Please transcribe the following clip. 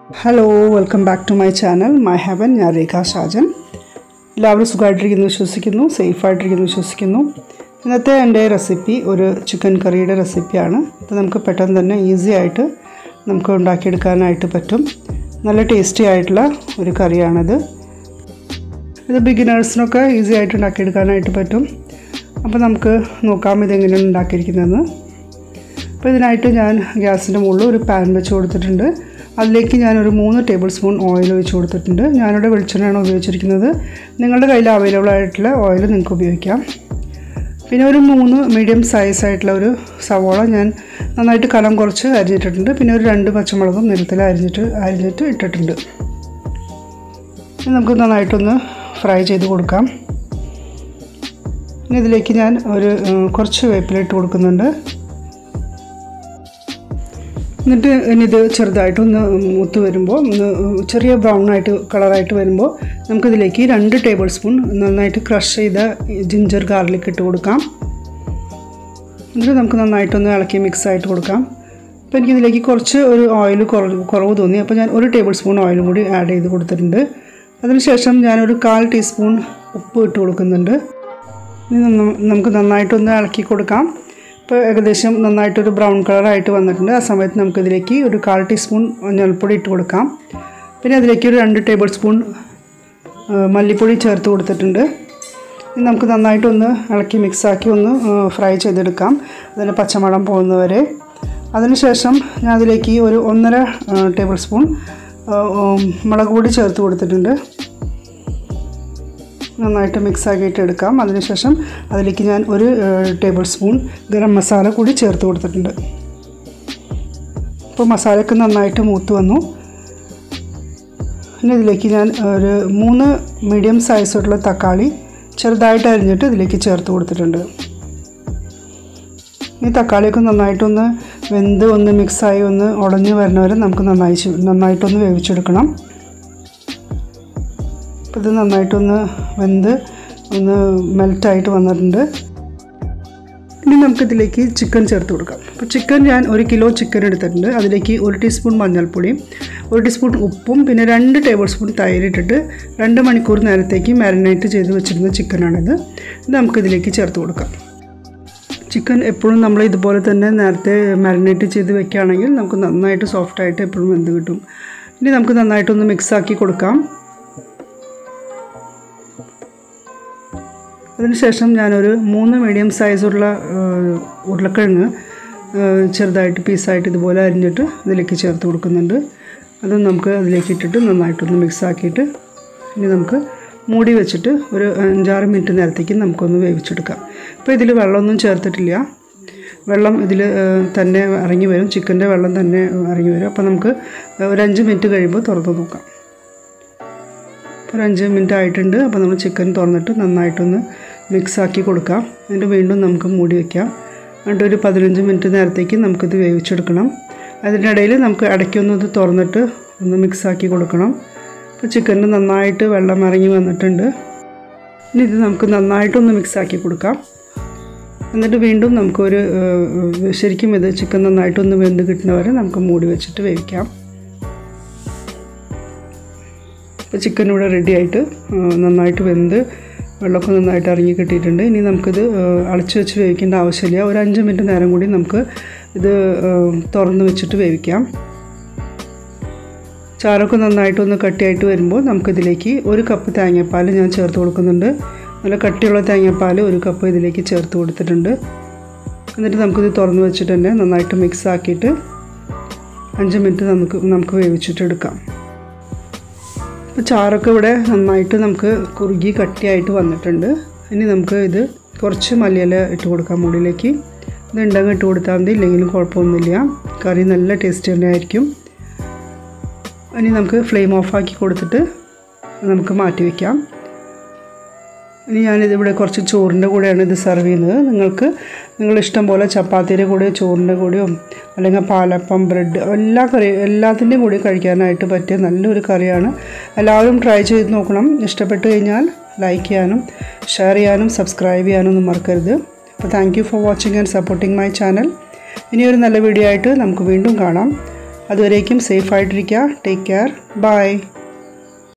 hello welcome back to my channel my heaven ഞാൻ രേഖ ഷാജൻ എല്ലാവരും സുഖമായിട്ടിരിക്കുന്നു വിശ്വസിക്കുന്നു സേഫായിട്ടിരിക്കുന്നു വിശ്വസിക്കുന്നു ഇന്നത്തെ എൻ്റെ റെസിപ്പി ഒരു ചിക്കൻ കറിയുടെ റെസിപ്പിയാണ് ഇത് നമുക്ക് പെട്ടെന്ന് തന്നെ ഈസി ആയിട്ട് നമുക്ക് ഉണ്ടാക്കിയെടുക്കാനായിട്ട് പറ്റും നല്ല ടേസ്റ്റി ആയിട്ടുള്ള ഒരു കറിയാണിത് ഇത് ബിഗിനേഴ്സിനൊക്കെ ഈസി ആയിട്ട് ഉണ്ടാക്കിയെടുക്കാനായിട്ട് പറ്റും അപ്പോൾ നമുക്ക് നോക്കാം ഇതെങ്ങനെയാണ് ഉണ്ടാക്കിയിരിക്കുന്നതെന്ന് അപ്പോൾ ഇതിനായിട്ട് ഞാൻ ഗ്യാസിൻ്റെ മുകളിൽ ഒരു പാൻ വെച്ച് കൊടുത്തിട്ടുണ്ട് അതിലേക്ക് ഞാനൊരു മൂന്ന് ടേബിൾ സ്പൂൺ ഓയിൽ ഒഴിച്ച് കൊടുത്തിട്ടുണ്ട് ഞാനിവിടെ വെളിച്ചെണ്ണയാണ് ഉപയോഗിച്ചിരിക്കുന്നത് നിങ്ങളുടെ കയ്യിൽ അവൈലബിൾ ആയിട്ടുള്ള ഓയിൽ നിങ്ങൾക്ക് ഉപയോഗിക്കാം പിന്നെ ഒരു മൂന്ന് മീഡിയം സൈസ് ആയിട്ടുള്ള ഒരു സവോള ഞാൻ നന്നായിട്ട് കനം കുറച്ച് അരിഞ്ഞിട്ടിട്ടുണ്ട് പിന്നെ ഒരു രണ്ട് പച്ചമുളകും നിരത്തിൽ അരിഞ്ഞിട്ട് അരിഞ്ഞിട്ട് ഇട്ടിട്ടുണ്ട് ഇനി നമുക്ക് നന്നായിട്ടൊന്ന് ഫ്രൈ ചെയ്ത് കൊടുക്കാം ഇനി ഇതിലേക്ക് ഞാൻ ഒരു കുറച്ച് വേപ്പിലിട്ട് കൊടുക്കുന്നുണ്ട് എന്നിട്ട് ഇനി ഇത് ചെറുതായിട്ടൊന്ന് മൂത്ത് വരുമ്പോൾ ഒന്ന് ചെറിയ ബ്രൗൺ ആയിട്ട് കളറായിട്ട് വരുമ്പോൾ നമുക്കിതിലേക്ക് രണ്ട് ടേബിൾ സ്പൂൺ നന്നായിട്ട് ക്രഷ് ചെയ്ത ജിഞ്ചർ ഗാർലിക് ഇട്ട് കൊടുക്കാം എന്നിട്ട് നമുക്ക് നന്നായിട്ടൊന്ന് ഇളക്കി മിക്സ് ആയിട്ട് കൊടുക്കാം അപ്പോൾ എനിക്കിതിലേക്ക് കുറച്ച് ഒരു ഓയിൽ കുറവ് കുറവ് തോന്നി അപ്പോൾ ഞാൻ ഒരു ടേബിൾ സ്പൂൺ ഓയിലും കൂടി ആഡ് ചെയ്ത് കൊടുത്തിട്ടുണ്ട് അതിനുശേഷം ഞാനൊരു കാൽ ടീസ്പൂൺ ഉപ്പ് ഇട്ട് കൊടുക്കുന്നുണ്ട് ഇനി നമുക്ക് നന്നായിട്ടൊന്ന് ഇളക്കി കൊടുക്കാം ഇപ്പോൾ ഏകദേശം നന്നായിട്ടൊരു ബ്രൗൺ കളറായിട്ട് വന്നിട്ടുണ്ട് ആ സമയത്ത് നമുക്കിതിലേക്ക് ഒരു കാൽ ടീസ്പൂൺ മഞ്ഞൾപ്പൊടി ഇട്ട് കൊടുക്കാം പിന്നെ അതിലേക്ക് ഒരു രണ്ട് ടേബിൾ സ്പൂൺ മല്ലിപ്പൊടി ചേർത്ത് കൊടുത്തിട്ടുണ്ട് ഇനി നമുക്ക് നന്നായിട്ടൊന്ന് ഇളക്കി മിക്സാക്കി ഒന്ന് ഫ്രൈ ചെയ്തെടുക്കാം അതിന് പച്ചമണം പോകുന്നവരെ അതിനുശേഷം ഞാൻ അതിലേക്ക് ഒരു ഒന്നര ടേബിൾ സ്പൂൺ മുളക് പൊടി ചേർത്ത് കൊടുത്തിട്ടുണ്ട് നന്നായിട്ട് മിക്സ് ആക്കിയിട്ട് എടുക്കാം അതിനുശേഷം അതിലേക്ക് ഞാൻ ഒരു ടേബിൾ സ്പൂൺ ഗരം മസാല കൂടി ചേർത്ത് കൊടുത്തിട്ടുണ്ട് ഇപ്പോൾ മസാലയൊക്കെ നന്നായിട്ട് മൂത്ത് വന്നു ഇനി ഇതിലേക്ക് ഞാൻ ഒരു മൂന്ന് മീഡിയം സൈസുള്ള തക്കാളി ചെറുതായിട്ട് അരിഞ്ഞിട്ട് ഇതിലേക്ക് ചേർത്ത് കൊടുത്തിട്ടുണ്ട് ഈ തക്കാളിയൊക്കെ നന്നായിട്ടൊന്ന് വെന്ത് ഒന്ന് മിക്സായി ഒന്ന് ഉടഞ്ഞ് വരുന്നവരെ നമുക്ക് നന്നായി നന്നായിട്ടൊന്ന് വേവിച്ചെടുക്കണം അപ്പോൾ ഇത് നന്നായിട്ടൊന്ന് വെന്ത് ഒന്ന് മെൽറ്റായിട്ട് വന്നിട്ടുണ്ട് ഇനി നമുക്കിതിലേക്ക് ചിക്കൻ ചേർത്ത് കൊടുക്കാം അപ്പോൾ ചിക്കൻ ഞാൻ ഒരു കിലോ ചിക്കൻ എടുത്തിട്ടുണ്ട് അതിലേക്ക് ഒരു ടീസ്പൂൺ മഞ്ഞൾപ്പൊടിയും ഒരു ടീസ്പൂൺ ഉപ്പും പിന്നെ രണ്ട് ടേബിൾ സ്പൂൺ തൈര് ഇട്ടിട്ട് രണ്ട് മണിക്കൂർ നേരത്തേക്ക് മാരിനേറ്റ് ചെയ്ത് വെച്ചിരുന്ന ചിക്കനാണിത് ഇത് നമുക്കിതിലേക്ക് ചേർത്ത് കൊടുക്കാം ചിക്കൻ എപ്പോഴും നമ്മൾ ഇതുപോലെ തന്നെ നേരത്തെ മാരിനേറ്റ് ചെയ്ത് വെക്കുകയാണെങ്കിൽ നമുക്ക് നന്നായിട്ട് സോഫ്റ്റായിട്ട് എപ്പോഴും വെന്ത് കിട്ടും ഇനി നമുക്ക് നന്നായിട്ടൊന്ന് മിക്സാക്കി കൊടുക്കാം അതിനുശേഷം ഞാനൊരു മൂന്ന് മീഡിയം സൈസുള്ള ഉരുളക്കിഴങ്ങ് ചെറുതായിട്ട് പീസായിട്ട് ഇതുപോലെ അരിഞ്ഞിട്ട് ഇതിലേക്ക് ചേർത്ത് കൊടുക്കുന്നുണ്ട് അത് നമുക്ക് അതിലേക്ക് ഇട്ടിട്ട് നന്നായിട്ടൊന്ന് മിക്സ് ആക്കിയിട്ട് ഇനി നമുക്ക് മൂടി വെച്ചിട്ട് ഒരു അഞ്ചാറ് മിനിറ്റ് നേരത്തേക്ക് നമുക്കൊന്ന് വേവിച്ചെടുക്കാം ഇപ്പോൾ ഇതിൽ വെള്ളമൊന്നും ചേർത്തിട്ടില്ല വെള്ളം ഇതിൽ തന്നെ ഇറങ്ങി വരും ചിക്കൻ്റെ വെള്ളം തന്നെ ഇറങ്ങി വരും അപ്പോൾ നമുക്ക് ഒരു അഞ്ച് മിനിറ്റ് കഴിയുമ്പോൾ തുറന്ന് നോക്കാം ഒരു അഞ്ച് മിനിറ്റ് ആയിട്ടുണ്ട് അപ്പോൾ നമ്മൾ ചിക്കൻ തുറന്നിട്ട് നന്നായിട്ടൊന്ന് മിക്സ് ആക്കി കൊടുക്കാം എന്നിട്ട് വീണ്ടും നമുക്ക് മൂടി വയ്ക്കാം എന്നിട്ട് ഒരു പതിനഞ്ച് മിനിറ്റ് നേരത്തേക്ക് നമുക്കിത് വേവിച്ചെടുക്കണം അതിനിടയിൽ നമുക്ക് ഇടയ്ക്കൊന്ന് ഇത് തുറന്നിട്ട് ഒന്ന് മിക്സ് ആക്കി കൊടുക്കണം ഇപ്പോൾ ചിക്കനിൽ നന്നായിട്ട് വെള്ളം ഇറങ്ങി വന്നിട്ടുണ്ട് ഇനി ഇത് നമുക്ക് നന്നായിട്ടൊന്ന് മിക്സ് ആക്കി കൊടുക്കാം എന്നിട്ട് വീണ്ടും നമുക്കൊരു ശരിക്കും ഇത് ചിക്കൻ നന്നായിട്ടൊന്ന് വെന്ത് കിട്ടുന്നവരെ നമുക്ക് മൂടി വെച്ചിട്ട് വേവിക്കാം ഇപ്പോൾ ചിക്കൻ ഇവിടെ റെഡി ആയിട്ട് നന്നായിട്ട് വെന്ത് വെള്ളമൊക്കെ നന്നായിട്ട് ഇറങ്ങി കിട്ടിയിട്ടുണ്ട് ഇനി നമുക്കിത് അടച്ചു വെച്ച് വേവിക്കേണ്ട ആവശ്യമില്ല ഒരു അഞ്ച് മിനിറ്റ് നേരം കൂടി നമുക്ക് ഇത് തുറന്ന് വെച്ചിട്ട് വേവിക്കാം ചാറൊക്കെ നന്നായിട്ടൊന്ന് കട്ടിയായിട്ട് വരുമ്പോൾ നമുക്കിതിലേക്ക് ഒരു കപ്പ് തേങ്ങാപ്പാൽ ഞാൻ ചേർത്ത് കൊടുക്കുന്നുണ്ട് നല്ല കട്ടിയുള്ള തേങ്ങാപ്പാൽ ഒരു കപ്പ് ഇതിലേക്ക് ചേർത്ത് കൊടുത്തിട്ടുണ്ട് എന്നിട്ട് നമുക്കിത് തുറന്ന് വെച്ചിട്ട് തന്നെ നന്നായിട്ട് മിക്സ് ആക്കിയിട്ട് അഞ്ച് മിനിറ്റ് നമുക്ക് നമുക്ക് വേവിച്ചിട്ടെടുക്കാം അപ്പോൾ ചാറൊക്കെ ഇവിടെ നന്നായിട്ട് നമുക്ക് കുറുകി കട്ടിയായിട്ട് വന്നിട്ടുണ്ട് ഇനി നമുക്ക് ഇത് കുറച്ച് മല്ലിയില ഇട്ട് കൊടുക്കാം മുടിയിലേക്ക് ഇത് ഉണ്ടെങ്കിൽ ഇട്ട് കൊടുത്താൽ മതി ഇല്ലെങ്കിലും കുഴപ്പമൊന്നുമില്ല കറി നല്ല ടേസ്റ്റ് തന്നെ ആയിരിക്കും ഇനി നമുക്ക് ഫ്ലെയിം ഓഫാക്കി കൊടുത്തിട്ട് നമുക്ക് മാറ്റി വയ്ക്കാം ഇനി ഞാനിതിവിടെ കുറച്ച് ചോറിൻ്റെ കൂടെയാണ് ഇത് സെർവ് ചെയ്യുന്നത് നിങ്ങൾക്ക് നിങ്ങളിഷ്ടം പോലെ ചപ്പാത്തിയുടെ കൂടെ ചോറിൻ്റെ കൂടെയോ അല്ലെങ്കിൽ പാലപ്പം ബ്രെഡ് എല്ലാ കറി എല്ലാത്തിൻ്റെയും കൂടി കഴിക്കാനായിട്ട് പറ്റിയ നല്ലൊരു കറിയാണ് എല്ലാവരും ട്രൈ ചെയ്ത് നോക്കണം ഇഷ്ടപ്പെട്ട് കഴിഞ്ഞാൽ ലൈക്ക് ചെയ്യാനും ഷെയർ ചെയ്യാനും സബ്സ്ക്രൈബ് ചെയ്യാനും ഒന്നും മറക്കരുത് അപ്പോൾ thank you for watching and supporting my channel ഇനിയൊരു നല്ല വീഡിയോ ആയിട്ട് നമുക്ക് വീണ്ടും കാണാം അതുവരേക്കും സേഫായിട്ടിരിക്കുക ടേക്ക് കെയർ ബൈ